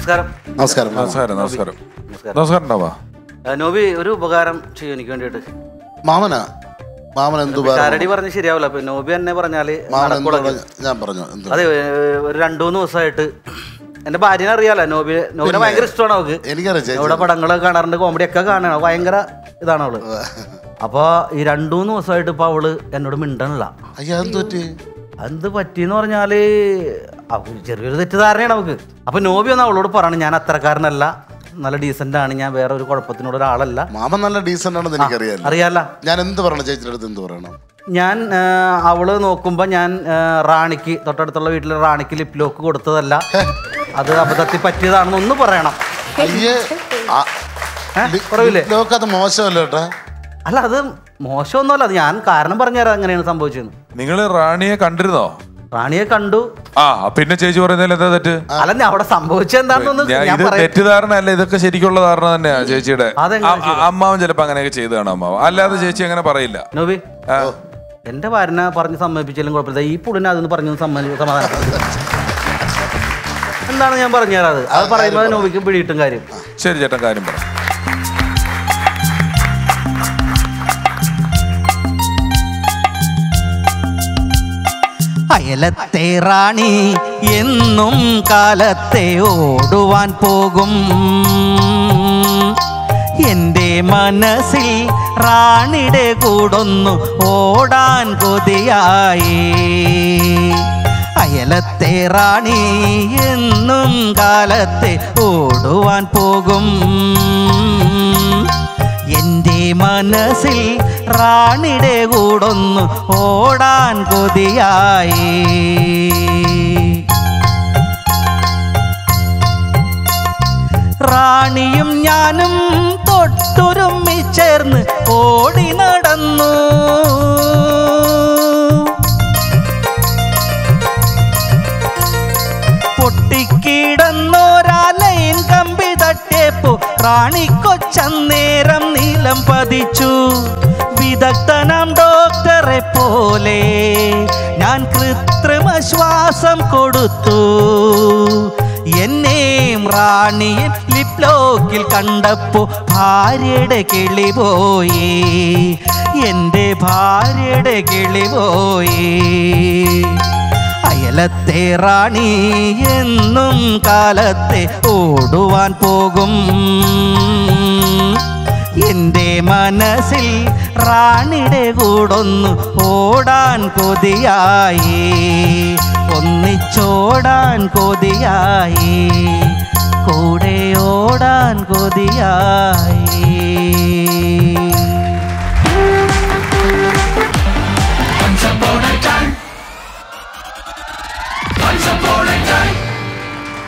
നമസ്കാരം നമസ്കാരം മാമ. നമസ്കാരം നമസ്കാരം നമസ്കാരം നമസ്കാരം ഉണ്ടാവാ ആ, നോബി ഒരു ഉപകാരം ചെയ്യും എനിക്ക് വേണ്ടിയിട്ട് മാമനാ മാമൻ എന്തു കരടി പറഞ്ഞ് ശരിയാവില്ല അപ്പൊ നോബി തന്നെ പറഞ്ഞാല് മാമൻ എന്തു നടക്കുള്ളൂ. പറഞ്ഞ- ഞാൻ പറഞ്ഞു എന്തു അതെ ഏ, ഒരു രണ്ടു മൂന്ന് ദിവസമായിട്ട് എന്റെ ഭാര്യനെ അറിയാലോ നോബി നോബിനെ ഭയങ്കര ഇഷ്ടമാണ് അവൾക്ക് എനിക്കറിയാം ചേച്ചി ഇവിടെ പടങ്ങളൊക്കെ കാണാറുണ്ട് കോമഡി ഒക്കെ കാണണം ഭയങ്കര ഇതാണ് അവള് അപ്പൊ ഈ രണ്ടു മൂന്ന് ദിവസമായിട്ട് ഇപ്പൊ അവള് എന്നോട് മിണ്ടണില്ല അയ്യോ എന്ത് പറ്റി എന്ത് പറ്റിയെന്ന് പറഞ്ഞാല് അവൾക്ക് ചെറിയൊരു തെറ്റിദ്ധാരണയാണ് അവൾക്ക് അപ്പൊ നോബി ഒന്ന് അവളോട് പറയണം ഞാൻ അത്രക്കാരനല്ല നല്ല ഡീസന്റ് ആണ് ഞാൻ വേറെ ഒരു കുഴപ്പത്തിനോട് ഒരാളല്ല മാമൻ നല്ല ഡീസന്റ് ആണെന്ന് എനിക്കറിയാലോ അറിയാല ഞാൻ എന്ത് പറയണം ചേച്ചിയുടെ അടുത്ത് എന്ത് പറയണം ഞാൻ ആ, അവള് നോക്കുമ്പോ ഞാൻ ആ, റാണിക്ക് തൊട്ടടുത്തുള്ള വീട്ടിലെ റാണിക്ക് ലിപ് ലോക്ക് കൊടുത്തതല്ല അത് അബദ്ധത്തിൽ പറ്റിയതാണെന്ന് ഒന്ന് പറയണം അയ്യേ ആ, ഏ? ലി- കുറവില്ലേ ലോക്ക് അത് മോശമല്ല കേട്ടാ അല്ല അത് മോശമൊന്നുമല്ല അത് ഞാൻ കാരണം പറഞ്ഞുതരാം എങ്ങനെയാണ് സംഭവിച്ചത് നിങ്ങൾ റാണിയെ കണ്ടിരുന്നോ റാണിയെ കണ്ടു ആ പിന്നെ ചേച്ചി പറയുന്നതിൽ എന്താ തെറ്റ് അല്ല ഞാൻ അവിടെ സംഭവിച്ചത് എന്താണെന്നൊന്ന് ഞാൻ ഞാൻ ഇത് പറയാം തെറ്റിദ്ധാരണ അല്ല ഇതൊക്കെ ശരിക്കുള്ള ധാരണ തന്നെയാ ചേച്ചിയുടെ അതെങ്ങനെ അ- അ- അമ്മാവൻ ചിലപ്പോ അങ്ങനെയൊക്കെ ചെയ്തതാണ് അമ്മാവൻ അല്ലാതെ ചേച്ചി അങ്ങനെ പറയില്ല നോബി എന്റെ ഭാര്യനെ പറഞ്ഞ് സമ്മതിപ്പിച്ചാലും കുഴപ്പമില്ല ഈ പുള്ളിനെ അതൊന്ന് പറഞ്ഞു സമ്മതി സമാധാനം എന്താണ് ഞാൻ പറഞ്ഞു തരാത് അത് പറയുമ്പോൾ നോബിക്ക് പിടിയിട്ടും കാര്യം ശരി ചേട്ടൻ കാര്യം പറ അയലത്തെ റാണി എന്നും കാലത്തെ ഓടുവാൻ പോകും എന്റെ മനസ്സിൽ റാണിയുടെ കൂടൊന്നു ഓടാൻ കൊതിയായി അയലത്തെ റാണി എന്നും കാലത്തെ ഓടുവാൻ പോകും എന്റെ മനസ്സിൽ റാണിയുടെ കൂടൊന്നു ഓടാൻ കൊതിയായി റാണിയും ഞാനും തൊട്ടുരുമ്മി ചേർന്ന് ഓടി നടന്നു പൊട്ടിക്കിടന്നോരാലയിൻ കമ്പി തട്ടിയപ്പോ റാണിക്കൊച്ചന്നേരം നീലം പതിച്ചു വിദഗ്ധനാം ഡോക്ടറെ പോലെ ഞാൻ കൃത്രിമ ശ്വാസം കൊടുത്തു എന്നെയും റാണിയെ ലിപ്ലോക്കിൽ കണ്ടപ്പോ ഭാര്യയുടെ കിളി പോയി എൻ്റെ ഭാര്യയുടെ കിളി പോയി അയലത്തെ റാണി എന്നും കാലത്തെ ഓടുവാൻ പോകും എന്റെ മനസ്സിൽ റാണിയുടെ കൂടൊന്നു ഓടാൻ കൊതിയായി ഒന്നിച്ചോടാൻ കൊതിയായി കൂടെ ഓടാൻ കൊതിയായി